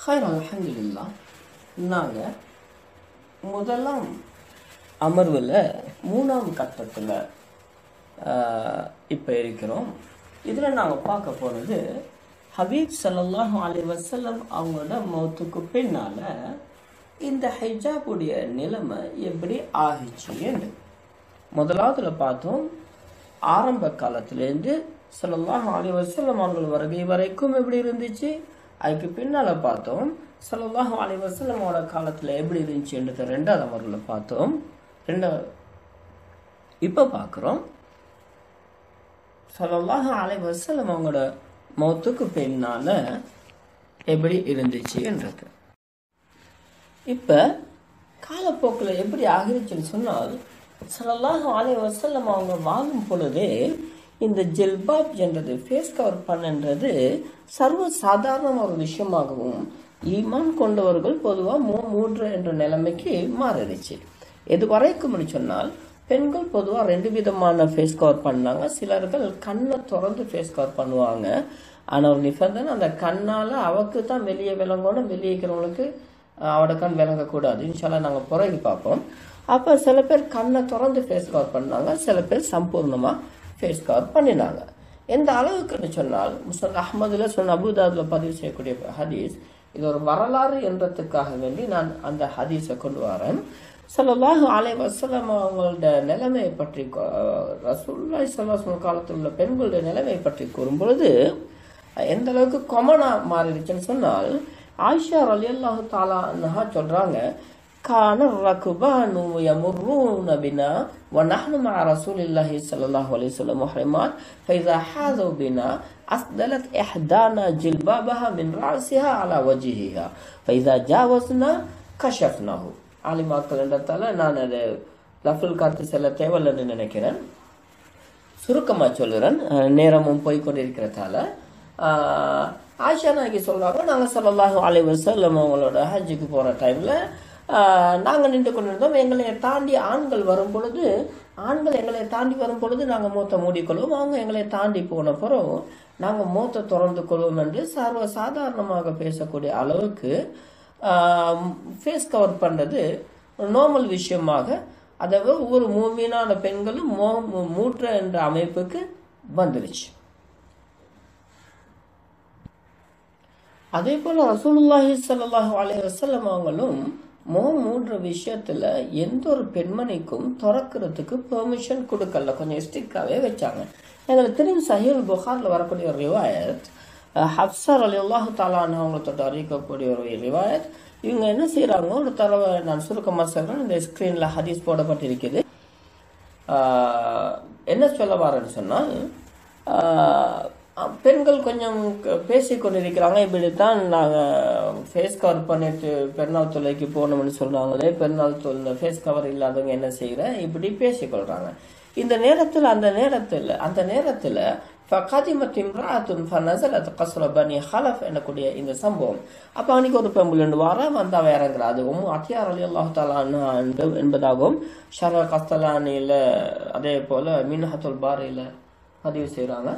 ஹைர் அல்ஹம்துலில்லா நாங்கள் முதலாம் அமர்வில் மூணாம் கட்டத்தில் இப்போ இருக்கிறோம் இதில் நாங்கள் பார்க்க போகிறது ஹபீப் ஸல்லல்லாஹு அலைஹி வஸல்லம் அவங்களோட மௌத்துக்கு பின்னால் இந்த ஹிஜாபுடைய நிலைமை எப்படி ஆகிச்சுன்னு முதலாவதுல பார்த்தோம் ஆரம்ப காலத்திலேருந்து ஸல்லல்லாஹு அலைஹி வஸல்லம் அவர்கள் வருகை வரைக்கும் எப்படி இருந்துச்சு அதுக்கு பின்னால பார்த்தோம் ஸல்லல்லாஹு அலைஹி வஸல்லமோட காலத்துல எப்படி இருந்துச்சுன்றத ரெண்டாவது அமர்வில் பார்த்தோம் ரெண்டாவது இப்போ பார்க்குறோம் ஸல்லல்லாஹு அலைஹி வஸல்லம் அவங்களோட மௌத்துக்கு பின்னால எப்படி இருந்துச்சுன்றது இப்போ காலப்போக்கில் எப்படி ஆகிருச்சுன்னு சொன்னால் ஸல்லல்லாஹு அலைஹி வஸல்லம் அவங்க வாழும் பொழுதே இந்த ஜில்பாப் என்றது ஃபேஸ் கவர் பண்ணுன்றது சர்வ சாதாரண ஒரு விஷயமாகவும் ஈமான் கொண்டவர்கள் பொதுவாக மூ மூன்று என்ற நிலைமைக்கு மாறிடுச்சு எது வரைக்கும்னு சொன்னால் பெண்கள் பொதுவாக ரெண்டு விதமான ஃபேஸ் கவர் பண்ணாங்க சிலர்கள் கண்ணை திறந்து ஃபேஸ் கவர் பண்ணுவாங்க ஆனால் ஒரு நிபந்தனை அந்த கண்ணால் அவக்கு தான் வெளியே விளங்கணும் வெளியே இருக்கிறவங்களுக்கு அவட கண் விளங்கக்கூடாது இன்ஷால்லா நாங்கள் பிறகு பார்ப்போம் அப்போ சில பேர் கண்ணை திறந்து ஃபேஸ் கவர் பண்ணாங்க சில பேர் சம்பூர்ணமாக ஃபேஸ் கவர் பண்ணினாங்க எந்த அளவுக்குன்னு சொன்னால் முஸ்லிம் அஹமதுல சொன்ன அபுதாபில் பதிவு செய்யக்கூடிய ஹதீஸ் இது ஒரு வரலாறு என்றதுக்காக வேண்டி நான் அந்த ஹதீஸை கொண்டு வரேன் ஸல்லல்லாஹு அலைஹி வஸல்லம் அவங்களோட நிலைமையை பற்றி ரசூல்லாய் சல்லாஹ் காலத்தில் உள்ள பெண்களுடைய நிலைமையை பற்றி கூறும் பொழுது எந்த அளவுக்கு கொமனாக மாறிடுச்சுன்னு சொன்னால் ஆயிஷா ரலியல்லாஹு தாலா அன்ஹா சொல்றாங்க கான ரகுபானு யமுர்ரூன பினா ونحن مع رسول الله صلى الله عليه وسلم محرمات فإذا حاذوا بنا أسدلت إحدانا جلبابها من رأسها على وجهها فإذا جاوزنا كشفناه ஆலிமாக்கள் என்றதால நான் அது லஃபுல் காத்து செல்ல தேவையில்லைன்னு நினைக்கிறேன் சுருக்கமாக சொல்லுறேன் நேரமும் போய் கொண்டிருக்கிறதால ஆயிஷா நாயகி சொல்கிறாங்க நாங்கள் சொல்லலாக அலைஹி வஸல்லம் அவங்களோட ஹஜ்ஜுக்கு போகிற டைமில் நாங்கள் நின்று கொண்டிருந்தோம் எங்களை தாண்டி ஆண்கள் வரும் பொழுது ஆண்கள் எங்களை தாண்டி வரும் பொழுது நாங்கள் மூத்த மூடிக்கொள்வோம் அவங்க எங்களை தாண்டி போன பிறகு நாங்கள் மூத்த திறந்து கொள்வோம் என்று சர்வ சாதாரணமாக பேசக்கூடிய அளவுக்கு ஃபேஸ் கவர் பண்ணுறது நார்மல் விஷயமாக அதாவது ஒவ்வொரு மூமீனான பெண்களும் மோ மூற்ற என்ற அமைப்புக்கு வந்துருச்சு அதே போல் ரசூலுல்லாஹி ஸல்லல்லாஹு அலைஹி வஸல்லம் அவங்களும் மோ மூன்று விஷயத்துல எந்த ஒரு பெண்மணிக்கும் திறக்கிறதுக்கு பெர்மிஷன் கொடுக்கல கொஞ்சம் ஸ்ட்ரிக்டாகவே வச்சாங்க எங்களுக்கு தெரியும் சஹீல் புகாரில் வரக்கூடிய ஒரு ரிவாயத் ஹப்சர் அலி அல்லாஹு தாலான்னு அவங்களை தொட்டு அறிவிக்கக்கூடிய ஒரு ரிவாயத் இவங்க என்ன செய்கிறாங்க ஒரு தடவை நான் சுருக்கமாக சொல்கிறேன் இந்த ஸ்க்ரீனில் ஹதீஸ் போடப்பட்டிருக்குது என்ன சொல்ல வரேன்னு சொன்னால் பெண்கள் கொஞ்சம் பேசி கொண்டிருக்கிறாங்க இப்படித்தான் நாங்கள் ஃபேஸ் கவர் பண்ணிட்டு பெருநாள் தொலைக்கு போகணும்னு சொல்கிறாங்களே பெருநாள் தொழில் ஃபேஸ் கவர் இல்லாதவங்க என்ன செய்கிற இப்படி பேசிக்கொள்கிறாங்க இந்த நேரத்தில் அந்த நேரத்தில் அந்த நேரத்தில் ஃபகாதிமத் இம்ராத்துன் ஃபனசலத் கஸ்ர பனி ஹலஃப் எனக்கூடிய இந்த சம்பவம் அப்போ அன்னைக்கு ஒரு பெம்புலண்டு வார வந்து அவ இறங்குறா அது உம் அத்தியார் அலி அல்லாஹு தாலான் என்பதாகவும் ஷர கஸ்தலானியில் அதே போல் மின்ஹத்துல் பாரியில் பதிவு செய்கிறாங்க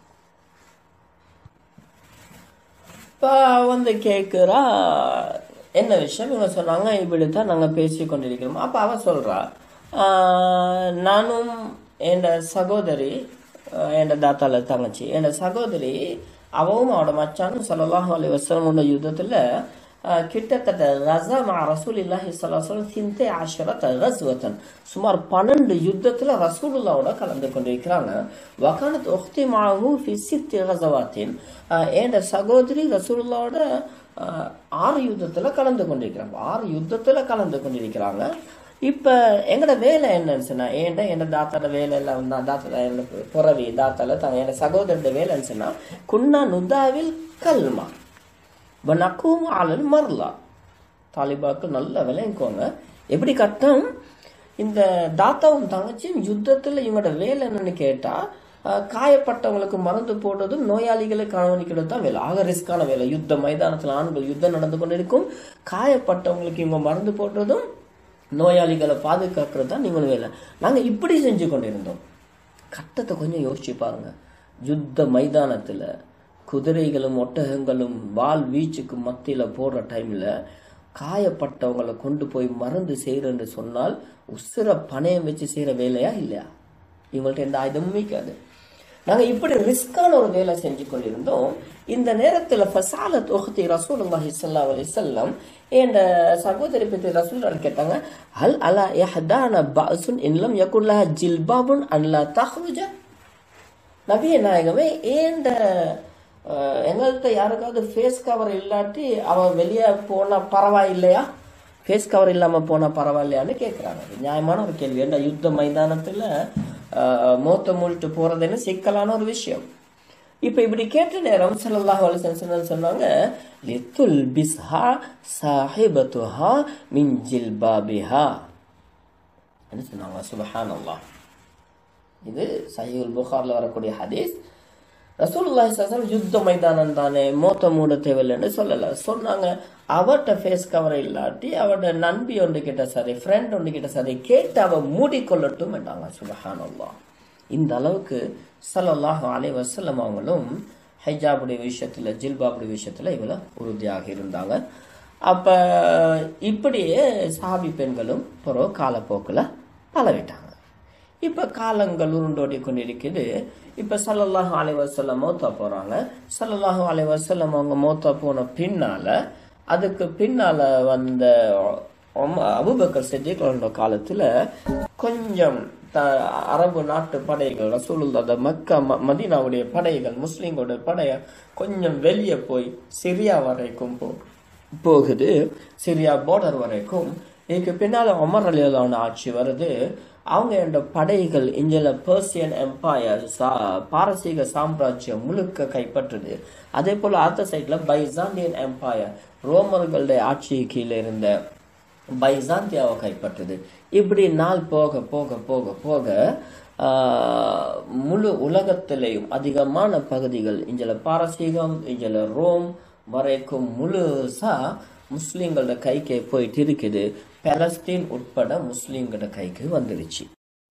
இப்போ வந்து கேட்குறா என்ன விஷயம் இவங்க சொன்னாங்க இப்படி தான் நாங்கள் பேசி கொண்டிருக்கிறோம் அப்போ அவ சொல்கிறா நானும் என் சகோதரி என் தாத்தால தங்கச்சி என் சகோதரி அவவும் அவட மச்சானும் சல்லாஹூ அலி வசலமோட யுத்தத்தில் கிட்டத்தட்ட ரசா மா ரசூல் இல்லாஹி சல்லாஹம் சிந்தே ஆஷரத் ரஸ்வத்தன் சுமார் பன்னெண்டு யுத்தத்தில் ரசூலுல்லாவோட கலந்து கொண்டிருக்கிறாங்க வகானத் ஒஹ்தி மாஹூ ஃபி சித்தி ரசவாத்தின் என் சகோதரி ரசூலுல்லாவோட ஆறு யுத்தத்தில் கலந்து கொண்டிருக்கிறாங்க ஆறு யுத்தத்தில் கலந்து கொண்டிருக்கிறாங்க இப்போ எங்களோட வேலை என்னன்னு சொன்னால் ஏன்டா என் தாத்தாட வேலை எல்லாம் தான் தாத்தா என்னோட புறவி தாத்தால தான் என் சகோதரோட வேலைன்னு சொன்னால் குன்னா நுதாவில் கல்மா நக்கும் ஆளல் மரலா தாலிபாக்கு நல்ல விளைவிக்கோங்க எப்படி கட்டம் இந்த தாத்தாவும் தங்கச்சியும் யுத்தத்தில் இவங்களோட வேலை என்னன்னு கேட்டால் காயப்பட்டவங்களுக்கு மருந்து போடுறதும் நோயாளிகளை கவனிக்கிறது தான் வேலை ஆக ரிஸ்கான வேலை யுத்த மைதானத்தில் ஆண்கள் யுத்தம் நடந்து கொண்டிருக்கும் காயப்பட்டவங்களுக்கு இவங்க மருந்து போடுறதும் நோயாளிகளை பாதுகாக்கிறது தான் நீங்கள் வேலை நாங்கள் இப்படி செஞ்சு கொண்டிருந்தோம் கட்டத்தை கொஞ்சம் யோசிச்சு பாருங்க யுத்த மைதானத்தில் குதிரைகளும் ஒட்டகங்களும் வால் வீச்சுக்கு மத்தியில போடுற டைம்ல காயப்பட்டவங்களை கொண்டு போய் மருந்து செய்யறன்னு சொன்னால் உசுர பணையம் வச்சு செய்யற வேலையா இல்லையா இவங்கள்ட்ட எந்த ஆயுதமும் மீக்காது நாங்க இப்படி ரிஸ்கான ஒரு வேலை செஞ்சு கொண்டிருந்தோம் இந்த நேரத்துல ஃபசால தொகுதி ரசூலுல்லாஹி ஸல்லல்லாஹு அலைஹி வஸல்லம் என்ற சகோதரி பத்தி ரசூல் கேட்டாங்க ஹல் அலா யஹதான பஅசுன் இன் லம் யகுன் லஹா ஜில்பாபுன் அன் லா தஹ்ருஜ நபிய நாயகமே ஏண்ட அஹ், எங்கள்கிட்ட யாருக்காவது ஃபேஸ் கவர் இல்லாட்டி அவ வெளியே போனா பரவாயில்லையா ஃபேஸ் கவர் இல்லாம போனா பரவாயில்லையான்னு கேட்குறாங்க நியாயமான ஒரு கேள்வி ஏன்டா யுத்த மைதானத்துல அஹ், மோத்த மூழ்கிட்டு போறதுன்னு சிக்கலான ஒரு விஷயம் இப்ப இப்படி கேட்ட நேரம் ஸல்லல்லாஹு அலைஹி வஸல்லம் சொன்னாங்க லித்துல் பிஸ்ஹா சாஹிபத்துஹா மின் ஜில்பாபிஹா என்ன சொன்னாங்க சுபஹானல்லாஹ் இது சஹீல் புகார்ல வரக்கூடிய ஹதீஸ் ரசூலுல்லாஹி ஸல்லல்லாஹு யுத்த மைதானம் தானே மோத்த மூட தேவையில்லைன்னு சொல்லல சொன்னாங்க அவட்ட ஃபேஸ் கவர் இல்லாட்டி அவட நண்பி ஒன்று கிட்ட சரி ஃப்ரெண்ட் ஒன்று கிட்ட சரி கேட்டு அவ மூடிக்கொள்ளட்டும் என்றாங்க சுபஹானல்லாஹ் இந்த அளவுக்கு ஸல்லல்லாஹு அலைஹி வஸல்லம் அவங்களும் ஹைஜாபுடைய விஷயத்துல ஜில்பாபுடைய விஷயத்துல இவ்வளோ உறுதியாக இருந்தாங்க அப்ப இப்படியே சாபி பெண்களும் பிறகு காலப்போக்கில் பழவிட்டாங்க இப்ப காலங்கள் உருண்டோடி கொண்டிருக்குது இப்ப சல்லல்லாஹு அலைஹி வஸல்லம் மௌத்தா போறாங்க சல்லல்லாஹு அலைஹி வஸல்லம் அவங்க மௌத்தா போன பின்னால அதுக்கு பின்னால வந்த உம- அபூபக்கர் சித்திக் அவர்களோட காலத்துல கொஞ்சம் த- அரபு நாட்டு படைகள் ரசூலுல்லாஹ் அந்த மக்கா ம- மதீனாவுடைய படைகள் முஸ்லிம்களுடைய படைய கொஞ்சம் வெளியே போய் சிரியா வரைக்கும் போ போகுது சிரியா பார்டர் வரைக்கும் இதுக்கு பின்னால உமர் அலியலான ஆட்சி வருது அவங்க இந்த படைகள் இந்தியால பர்சியன் எம்பையர் சா பாரசீக சாம்ராஜ்யம் முழுக்க கைப்பற்றுது அதே போல அடுத்த சைட்ல பைசாண்டியன் எம்பையர் ரோமர்களுடைய ஆட்சி கீழே இருந்த பைசாந்தியாவை கைப்பற்றுது இப்படி நாள் போக போக போக போக ஆஹ், முழு உலகத்திலேயும் அதிகமான பகுதிகள் இஞ்சல பாரசீகம் இஞ்சல ரோம் வரைக்கும் முழுசா முஸ்லிம்களோட கைக்கு போயிட்டு இருக்குது பலஸ்தீன் உட்பட முஸ்லிம்களோட கைக்கு வந்துருச்சு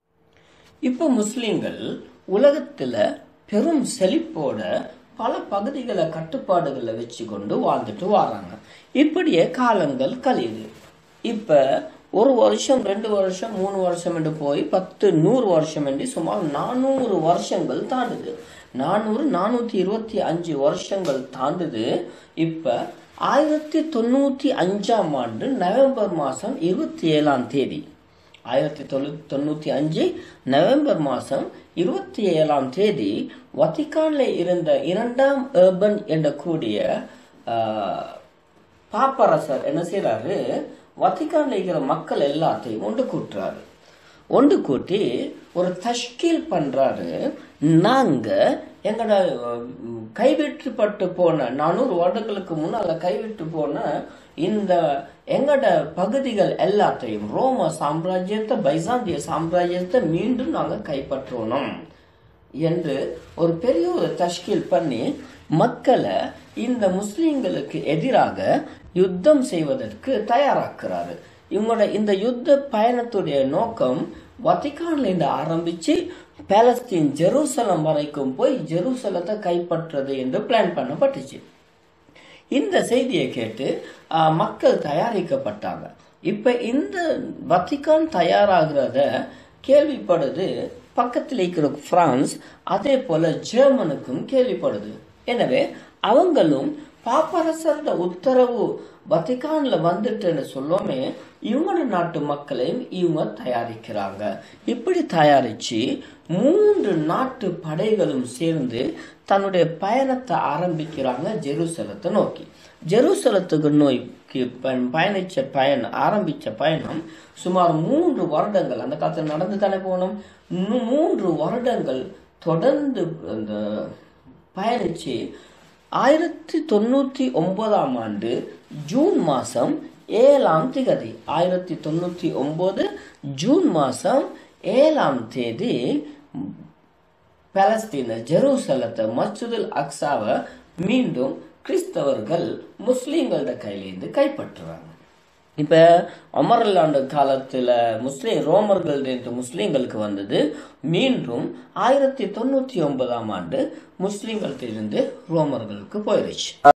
இப்போ முஸ்லிம்கள் உலகத்துல பெரும் செழிப்போட பல பகுதிகளை கட்டுப்பாடுகளை வச்சு கொண்டு வாழ்ந்துட்டு வராங்க இப்படியே காலங்கள் கழியுது இப்ப ஒரு வருஷம் ரெண்டு வருஷம் மூணு வருஷம் என்று போய் பத்து நூறு வருஷம் என்று சுமார் நானூறு வருஷங்கள் தாண்டுது நானூறு நானூத்தி இருபத்தி அஞ்சு வருஷங்கள் தாண்டுது இப்ப ஆயிரத்தி தொண்ணூத்தி அஞ்சாம் ஆண்டு நவம்பர் மாசம் இருபத்தி ஏழாம் தேதி ஆயிரத்தி தொண்ணூத்தி தொண்ணூத்தி அஞ்சு நவம்பர் மாசம் இருபத்தி ஏழாம் தேதி வத்திக்கான்ல இருந்த இரண்டாம் ஏர்பன் என்ற கூடிய ஆஹ், பாப்பரசர் என்ன செய்றாரு வத்திக்கான்ல இருக்கிற மக்கள் எல்லாத்தையும் ஒன்று கூட்டுறாரு ஒன்று கூட்டி ஒரு தஷ்கீல் பண்றாரு நாங்க எங்கட உம், கைவிட்டுப்பட்டு போன நானூறு வருடங்களுக்கு முன்னால கைவிட்டு போன இந்த எங்கட பகுதிகள் எல்லாத்தையும் ரோம சாம்ராஜ்யத்தை பைசாந்திய சாம்ராஜ்யத்தை மீண்டும் நாங்க கைப்பற்றணும் என்று ஒரு பெரிய ஒரு தஷ்கீல் பண்ணி மக்களை இந்த முஸ்லிம்களுக்கு எதிராக யுத்தம் செய்வதற்கு தயாராக்குறாரு இவங்களோட இந்த யுத்த பயணத்துடைய நோக்கம் வத்திகான்ல இருந்து ஆரம்பிச்சு பாலஸ்தீன் ஜெருசலம் வரைக்கும் போய் ஜெருசலத்தை கைப்பற்றுறது என்று பிளான் பண்ணப்பட்டுச்சு இந்த செய்தியை கேட்டு ஆஹ், மக்கள் தயாரிக்கப்பட்டாங்க இப்ப இந்த வத்திகான் தயாராகிறத கேள்விப்படுது பக்கத்தில் இருக்கிற பிரான்ஸ் அதே போல ஜெர்மனுக்கும் கேள்விப்படுது எனவே அவங்களும் பாப்பரசரோட உத்தரவு வத்திகான்ல வந்துட்டுன்னு சொல்லோமே இவங்களோட நாட்டு மக்களையும் இவங்க தயாரிக்கிறாங்க இப்படி தயாரிச்சு மூன்று நாட்டு படைகளும் சேர்ந்து தன்னுடைய பயணத்தை ஆரம்பிக்கிறாங்க ஜெருசலத்தை நோக்கி ஜெருசலத்துக்கு நோய்க்கு பயன்- பயணிச்ச பயணம் ஆரம்பிச்ச பயணம் சுமார் மூன்று வருடங்கள் அந்த காலத்துல நடந்து தானே போனோம் இன்னும் மூன்று வருடங்கள் தொடர்ந்து அந்த பயணிச்சு ஆயிரத்தி தொண்ணூத்தி ஒன்பதாம் ஆண்டு ஜூன் மாசம் ஏழாம் திகதி ஆயிரத்தி தொண்ணூத்தி ஒன்பது ஜூன் மாசம் ஏழாம் தேதி பாலஸ்தீன ஜெருசலத்தை மஸ்ஜிதுல் அக்ஸாவை மீண்டும் கிறிஸ்தவர்கள் முஸ்லிம்களோட கையிலேருந்து கைப்பற்றுறாங்க இப்போ அமரல்லாண்டு காலத்தில் முஸ்லீம் ரோமர்கள் இருந்து முஸ்லீம்களுக்கு வந்தது மீண்டும் ஆயிரத்தி தொண்ணூற்றி ஒன்பதாம் ஆண்டு முஸ்லீம்கள்ட்ட இருந்து ரோமர்களுக்கு போயிருச்சு